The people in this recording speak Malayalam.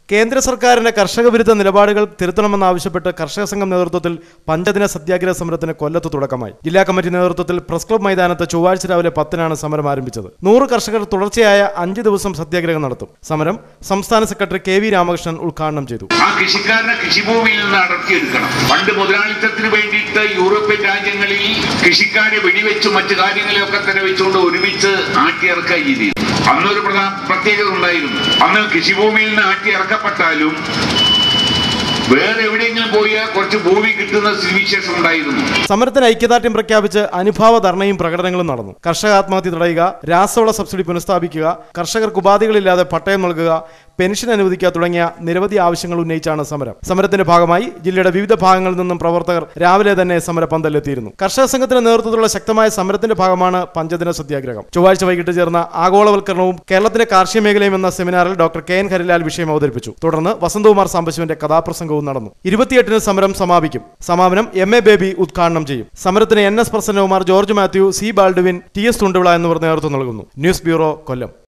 കേന്ദ്ര സർക്കാരിന്റെ കർഷക വിരുദ്ധ നിലപാടുകൾ തിരുത്തണമെന്നാവശ്യപ്പെട്ട് കർഷക സംഘം നേതൃത്വത്തിൽ പഞ്ചദിന സത്യാഗ്രഹ സമരത്തിന് കൊല്ലത്ത് തുടക്കമായി ജില്ലാ കമ്മിറ്റി നേതൃത്വത്തിൽ പ്രസ് ക്ലബ് മൈതാനത്ത് ചൊവ്വാഴ്ച രാവിലെ പത്തിനാണ് സമരം ആരംഭിച്ചത് നൂറ് കർഷകർ തുടർച്ചയായ അഞ്ച് ദിവസം സത്യാഗ്രഹം നടത്തും സമരം സംസ്ഥാന സെക്രട്ടറി കെ വി രാമകൃഷ്ണൻ ഉദ്ഘാടനം ചെയ്തു ആ കൃഷിക്കാരനെ കൃഷിഭൂമിയിൽ നിന്ന് അടർത്തിയെടുക്കണം പണ്ട് മുതലാളിത്തത്തിന് വേണ്ടിയിട്ട് യൂറോപ്യൻ രാജ്യങ്ങളിൽ കൃഷിക്കാരെ വെടിവെച്ച് മറ്റു കാര്യങ്ങളെയൊക്കെ തന്നെ വെച്ചുകൊണ്ട് ഒരുമിച്ച് ആട്ടിയിറക്കുക രീതി അന്നൊരു പ്രധാന പ്രത്യേകത ഉണ്ടായിരുന്നു അന്ന് കൃഷിഭൂമിയിൽ നിന്ന് ആട്ടിയിറക്കപ്പെട്ടാലും വേറെ എവിടെയെങ്കിലും പോയാൽ കുറച്ച് ഭൂമി കിട്ടുന്ന സ്ഥിതിവിശേഷം ഉണ്ടായിരുന്നു സമരത്തിന് ഐക്യദാർഢ്യം പ്രഖ്യാപിച്ച് അനുഭാവ ധർണയും പ്രകടനങ്ങളും നടന്നു കർഷക ആത്മഹത്യ തടയുക രാസവള സബ്സിഡി പുനഃസ്ഥാപിക്കുക കർഷകർക്ക് ഉപാധികളില്ലാതെ പട്ടയം നൽകുക പെൻഷൻ അനുവദിക്കുക തുടങ്ങിയ നിരവധി ആവശ്യങ്ങൾ ഉന്നയിച്ചാണ് സമരം സമരത്തിന്റെ ഭാഗമായി ജില്ലയുടെ വിവിധ ഭാഗങ്ങളിൽ നിന്നും പ്രവർത്തകർ രാവിലെ തന്നെ സമരപന്തലെത്തിയിരുന്നു കർഷക സംഘത്തിന്റെ നേതൃത്വത്തിലുള്ള ശക്തമായ സമരത്തിന്റെ ഭാഗമാണ് പഞ്ചദിന സത്യാഗ്രഹം ചൊവ്വാഴ്ച വൈകിട്ട് ചേർന്ന ആഗോളവൽക്കരണവും കേരളത്തിന്റെ കാർഷിക മേഖലയും എന്ന സെമിനാറിൽ ഡോക്ടർ കെ എൻ ഹരിലാൽ വിഷയം അവതരിപ്പിച്ചു തുടർന്ന് വസന്തകുമാർ സാംബശിവന്റെ കഥാപ്രസംഗവും നടന്നു ഇരുപത്തിയെട്ടിന് സമരം സമാപിക്കും സമാപനം എം എ ബേബി ഉദ്ഘാടനം ചെയ്യും സമരത്തിന് N S Prasannakumar George Mathew C Baldwin T S Thunduvila എന്നിവർ നേതൃത്വം നൽകുന്നു ന്യൂസ് ബ്യൂറോ കൊല്ലം